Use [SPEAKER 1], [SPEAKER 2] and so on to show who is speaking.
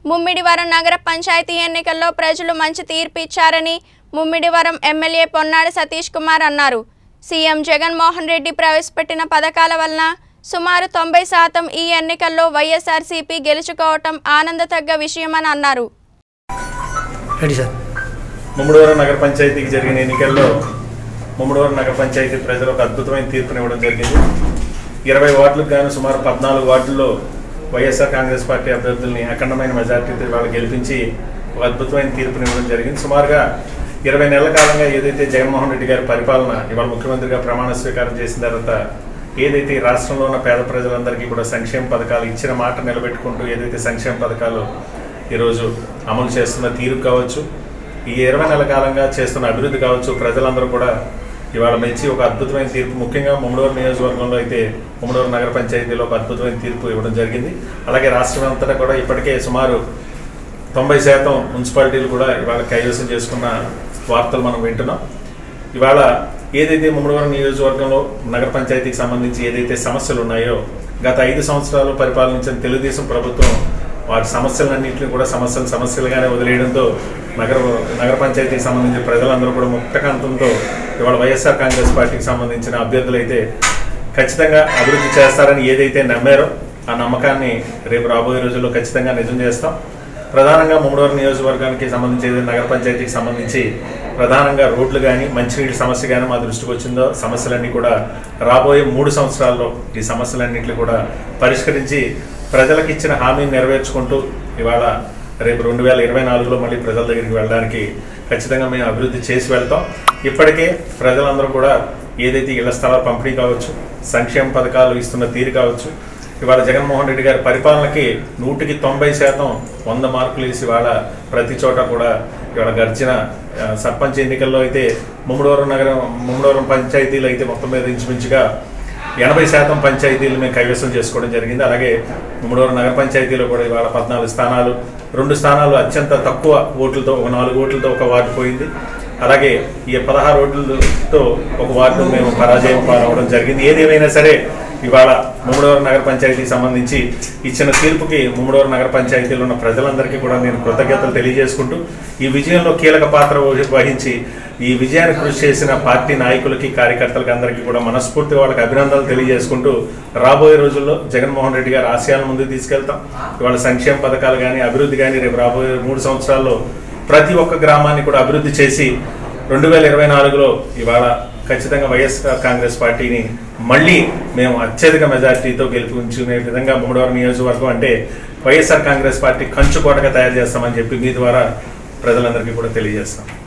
[SPEAKER 1] ముమ్మిడివరం నగర పంచాయతీ ఎన్నికల్లో ప్రజలు మంచి తీర్పు ఇచ్చారని ముమ్మిడివరం ఎమ్మెల్యే పొన్నాడు సతీష్ కుమార్ అన్నారు సీఎం జగన్మోహన్ రెడ్డి ప్రవేశపెట్టిన పథకాల వలన సుమారు తొంభై శాతం ఈ ఎన్నికల్లో వైఎస్ఆర్సీపీ గెలుచుకోవటం ఆనందతగ్గ విషయమని అన్నారు
[SPEAKER 2] రెడీ సార్
[SPEAKER 3] ముమ్మడివరం నగర పంచాయతీకి జరిగిన ఎన్నికల్లో ముమ్మడివరం నగర పంచాయతీ ప్రజలు ఒక అద్భుతమైన తీర్పునివ్వడం జరిగింది ఇరవై వార్డులకు గాను సుమారు పద్నాలుగు వార్డుల్లో వైఎస్ఆర్ కాంగ్రెస్ పార్టీ అభ్యర్థుల్ని అఖండమైన మెజార్టీతో వాళ్ళు గెలిపించి ఒక అద్భుతమైన తీర్పునివ్వడం జరిగింది సుమారుగా ఇరవై నెలల కాలంగా ఏదైతే జగన్మోహన్ రెడ్డి గారి పరిపాలన ఇవాళ ముఖ్యమంత్రిగా ప్రమాణ స్వీకారం చేసిన తర్వాత ఏదైతే ఈ రాష్ట్రంలో ఉన్న పేద ప్రజలందరికీ కూడా సంక్షేమ పథకాలు ఇచ్చిన మాట నిలబెట్టుకుంటూ ఏదైతే సంక్షేమ పథకాలు ఈరోజు అమలు చేస్తున్న తీరు కావచ్చు ఈ ఇరవై నెలల కాలంగా చేస్తున్న అభివృద్ధి కావచ్చు ప్రజలందరూ కూడా ఇవాళ మెచ్చి ఒక అద్భుతమైన తీర్పు ముఖ్యంగా ముమ్మడూరు నియోజకవర్గంలో అయితే ముమ్మడూరు నగర పంచాయతీలో ఒక అద్భుతమైన తీర్పు ఇవ్వడం జరిగింది అలాగే రాష్ట్రం అంతటా కూడా ఇప్పటికే సుమారు తొంభై శాతం మున్సిపాలిటీలు కూడా ఇవాళ కైవసం చేసుకున్న వార్తలు మనం వింటున్నాం ఇవాళ ఏదైతే ముమ్మడివరం నియోజకవర్గంలో నగర పంచాయతీకి సంబంధించి ఏదైతే సమస్యలు ఉన్నాయో గత ఐదు సంవత్సరాలు పరిపాలించిన తెలుగుదేశం ప్రభుత్వం వాటి సమస్యలన్నింటినీ కూడా సమస్యలు సమస్యలుగానే వదిలేయడంతో నగర నగర పంచాయతీకి సంబంధించిన ప్రజలందరూ కూడా ముక్తకాంతంతో ఇవాళ వైఎస్ఆర్ కాంగ్రెస్ పార్టీకి సంబంధించిన అభ్యర్థులైతే ఖచ్చితంగా అభివృద్ధి చేస్తారని ఏదైతే నమ్మారో ఆ నమ్మకాన్ని రేపు రాబోయే రోజుల్లో ఖచ్చితంగా నిజం చేస్తాం ప్రధానంగా ముమ్మడివరం నియోజకవర్గానికి సంబంధించి ఏదైతే నగర పంచాయతీకి సంబంధించి ప్రధానంగా రోడ్లు కానీ మంచినీటి సమస్య కానీ మా దృష్టికి వచ్చిందో సమస్యలన్నీ కూడా రాబోయే మూడు సంవత్సరాల్లో ఈ సమస్యలన్నింటినీ కూడా పరిష్కరించి ప్రజలకు ఇచ్చిన హామీని నెరవేర్చుకుంటూ ఇవాళ రేపు రెండు వేల ఇరవై నాలుగులో మళ్ళీ ప్రజల దగ్గరికి వెళ్ళడానికి ఖచ్చితంగా మేము అభివృద్ధి చేసి వెళ్తాం ఇప్పటికే ప్రజలందరూ కూడా ఏదైతే ఇళ్ల స్థలాల పంపిణీ కావచ్చు సంక్షేమ పథకాలు ఇస్తున్న తీరు కావచ్చు ఇవాళ జగన్మోహన్ రెడ్డి గారి పరిపాలనకి నూటికి తొంభై శాతం వంద మార్కులు వేసి ఇవాళ ప్రతి చోట కూడా ఇవాళ గడిచిన ఆ, సర్పంచ్ ఎన్నికల్లో అయితే ముమ్మడవరం నగరం ముమ్మడవరం పంచాయతీలు అయితే మొత్తం మీద ఇంచుమించుగా ఎనభై శాతం పంచాయతీలు మేము కైవసం చేసుకోవడం జరిగింది అలాగే ముమ్మడవరం నగర పంచాయతీలో కూడా ఇవాళ పద్నాలుగు స్థానాలు రెండు స్థానాలు అత్యంత తక్కువ ఓట్లతో ఒక నాలుగు ఓట్లతో ఒక వార్డు పోయింది అలాగే ఈ పదహారు ఓట్లతో ఒక వార్డు మేము పరాజయం పాలవడం జరిగింది ఏదేమైనా సరే ఇవాళ ముమ్మడవరం నగర పంచాయతీకి సంబంధించి ఇచ్చిన తీర్పుకి ముమ్మడవరం నగర పంచాయతీలో ఉన్న ప్రజలందరికీ కూడా నేను కృతజ్ఞతలు తెలియజేసుకుంటూ ఈ విజయంలో కీలక పాత్ర వహి- వహించి ఈ విజయానికి కృషి చేసిన పార్టీ నాయకులకి కార్యకర్తలకి అందరికీ కూడా మనస్ఫూర్తిగా వాళ్ళకి అభినందనలు తెలియజేసుకుంటూ రాబోయే రోజుల్లో జగన్మోహన్ రెడ్డి గారి ఆశయాలను ముందుకు తీసుకెళ్తాం ఇవాళ సంక్షేమ పథకాలు కానీ అభివృద్ధి కానీ రేపు రాబోయే మూడు సంవత్సరాల్లో ప్రతి ఒక్క గ్రామాన్ని కూడా అభివృద్ధి చేసి రెండు వేల ఇరవై నాలుగులో ఇవాళ ఖచ్చితంగా వైఎస్ఆర్ కాంగ్రెస్ పార్టీని మళ్ళీ మేము అత్యధిక మెజార్టీతో గెలుపుంచుకునే విధంగా మూడవరం నియోజకవర్గం అంటే వైఎస్ఆర్ కాంగ్రెస్ పార్టీ కంచుకోటగా తయారు చేస్తామని చెప్పి మీ ద్వారా ప్రజలందరికీ కూడా తెలియజేస్తాం